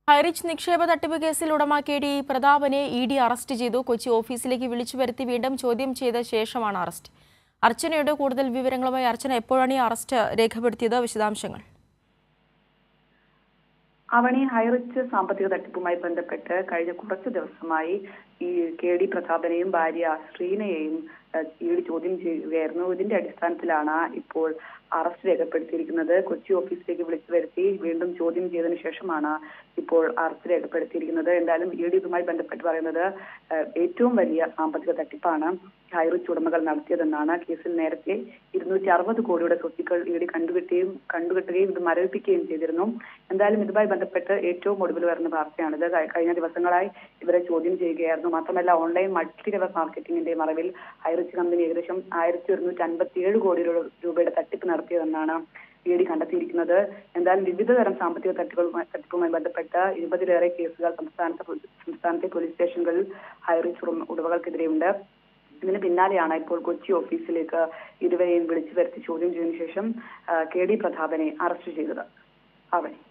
ഹൈറിച്ച് നിക്ഷേപ തട്ടിപ്പ് കേസിൽ ഉടമ കെ ഡി പ്രതാപനെ ഇ ഡി അറസ്റ്റ് ചെയ്തു കൊച്ചി ഓഫീസിലേക്ക് വിളിച്ചു വരുത്തി വീണ്ടും ചോദ്യം ചെയ്ത ശേഷമാണ് അറസ്റ്റ് അർച്ചനയുടെ കൂടുതൽ വിവരങ്ങളുമായി അർച്ചന എപ്പോഴാണ് ഈ അറസ്റ്റ് രേഖപ്പെടുത്തിയത് വിശദാംശങ്ങൾ അവണി ഹൈറിച്ച് സാമ്പത്തിക തട്ടിപ്പുമായി ബന്ധപ്പെട്ട് കഴിഞ്ഞ കുറച്ച് ദിവസമായി ഈ കെ ഡി പ്രതാപനെയും ഭാര്യ ശ്രീനയെയും ഇ ഡി ചോദ്യം ചെയ്യുകയായിരുന്നു ഇതിന്റെ അടിസ്ഥാനത്തിലാണ് ഇപ്പോൾ അറസ്റ്റ് രേഖപ്പെടുത്തിയിരിക്കുന്നത് കൊച്ചി ഓഫീസിലേക്ക് വിളിച്ചു വരുത്തി വീണ്ടും ചോദ്യം ചെയ്തതിനു ശേഷമാണ് ഇപ്പോൾ അറസ്റ്റ് രേഖപ്പെടുത്തിയിരിക്കുന്നത് എന്തായാലും ഇ ഡി ഇതുമായി ബന്ധപ്പെട്ട് പറയുന്നത് ഏഹ്, ഏറ്റവും വലിയ സാമ്പത്തിക തട്ടിപ്പാണ് ഹൈറിച്ച് ഉടമകൾ നടത്തിയതെന്നാണ് കേസിൽ നേരത്തെ ഇരുന്നൂറ്റി അറുപത് കോടിയുടെ സ്വത്തുക്കൾ ഇ ഡി കണ്ടുകെട്ടുകയും കണ്ടുകെട്ടുകയും ഇത് മരവിപ്പിക്കുകയും ചെയ്തിരുന്നു എന്തായാലും ഇതുമായി ബന്ധപ്പെട്ട് ഏറ്റവും ഒടുവിൽ വരുന്ന വാർത്തയാണിത് കഴി- കഴിഞ്ഞ ദിവസങ്ങളായി ഇവരെ ചോദ്യം ചെയ്യുകയായിരുന്നു മാത്രമല്ല ഓൺലൈൻ മൾട്ടി ലെവൽ മാർക്കറ്റിംഗിന്റെ മറവിൽ ഹൈറിച്ച് കമ്പനി ഏകദേശം ആയിരത്തി ഒരുന്നൂറ്റി അൻപത്തി ഏഴ് കോടി രൂ- രൂപയുടെ തട്ടിപ്പ് നടത്തിയതെന്നാണ് ഇ ഡി കണ്ടെത്തിയിരിക്കുന്നത് എന്തായാലും വിവിധ തരം സാമ്പത്തിക തട്ടിപ്പുകളുമായി തട്ടിപ്പുമായി ബന്ധപ്പെട്ട ഇരുപതിലേറെ കേസുകൾ സംസ്ഥാനത്തെ പോലീ- സംസ്ഥാനത്തെ പോലീസ് സ്റ്റേഷനുകളിൽ ഹൈറിച്ച് ഉടമ- ഉടമകൾക്കെതിരെയുണ്ട് ഇതിന് പിന്നാലെയാണ് ഇപ്പോൾ കൊച്ചി ഓഫീസിലേക്ക് ഇരുവരെയും വിളിച്ചു വരുത്തി ചോദ്യം ചെയ്തതിനു ശേഷം ആ, കെ ഡി പ്രതാപനെ അറസ്റ്റ് ചെയ്തത് അവൻ